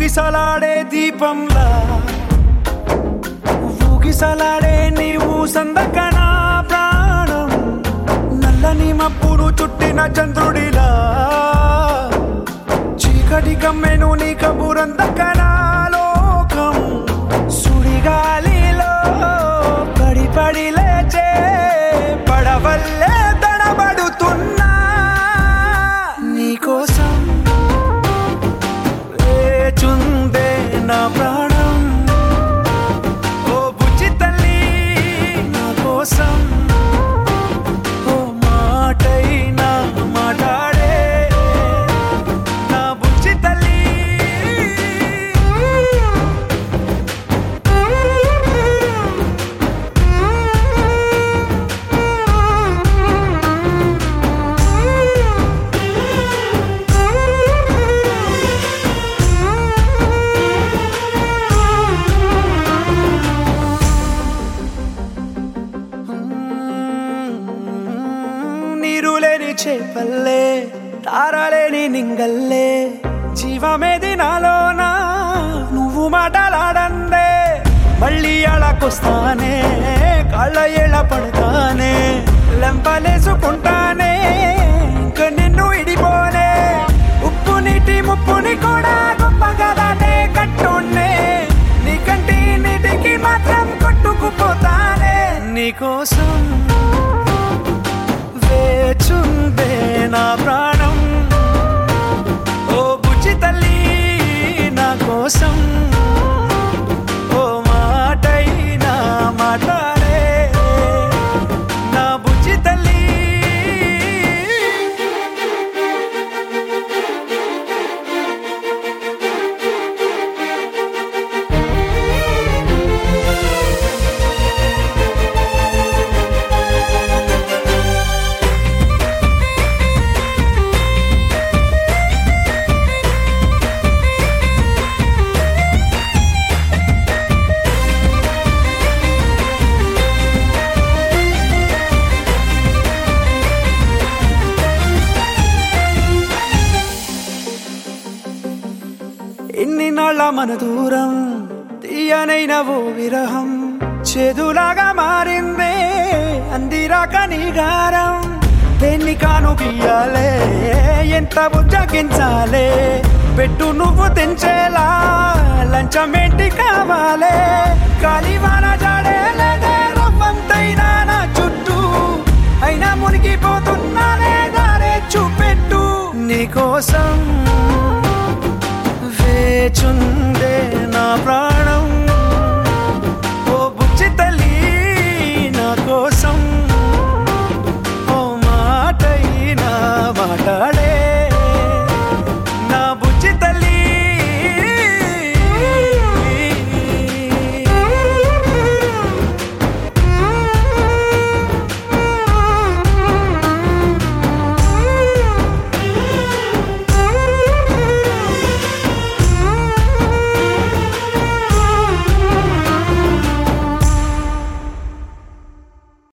ఊగిసలాడే దీపంలా ఊగిసలాడే నీవు సందకనా ప్రాణం నల్లని మప్పును చుట్టిన చంద్రుడిలా చీకటి కమ్మెను నీ కబురందకనా లోకం సుడిగాలిలో పడి పడి లేచే పడవల్లే తడబడుతున్నా నీకోసం వేచుందే నా ప్రాణం ఓ బుజ్జి తల్లి నా కోసం ఓ మాటైనా మాట్లాడే నా బుజ్జి తల్లి నీరు లేని చేపల్లే తారలేని నింగల్లే జీవమేది నాలోనా నువ్వు మాటలాడందే మళ్ళీ అళకొస్తానే కాళ్ళ ఎళ్ళ పడతానే లెంపలేసుకుంటానే ఇంక నిన్ను ఇడిపోనే ఉప్పు నీటి ముప్పుని కూడా గొప్పగా దాటే కట్టున్నే నీ కంటి నీటికి మాత్రం కొట్టుకుపోతానే నీకోసం వేచుందే నా ప్రాణం ఓ బుజ్జి తల్లి నా కోసం ఓ మాటైనా మాట్లాడే నా బుజ్జి తల్లి ఎన్ని నాళ్ళ మన దూరం తీయనైన ఓ విరహం చేదులాగా మారిందే అందిరాక నీగారం దేన్ని కాను గీయాలే ఎంత బుజ్జగించాలే పెట్టు నువ్వు తెంచేలా లంచమేంటి కావాలే కాలివాన జాడేలేదే రవ్వంతైనా నా చుట్టూ అయినా మునిగిపోతున్నానే దారే చూపెట్టు నీకోసం వేచుందే నా ప్రాణం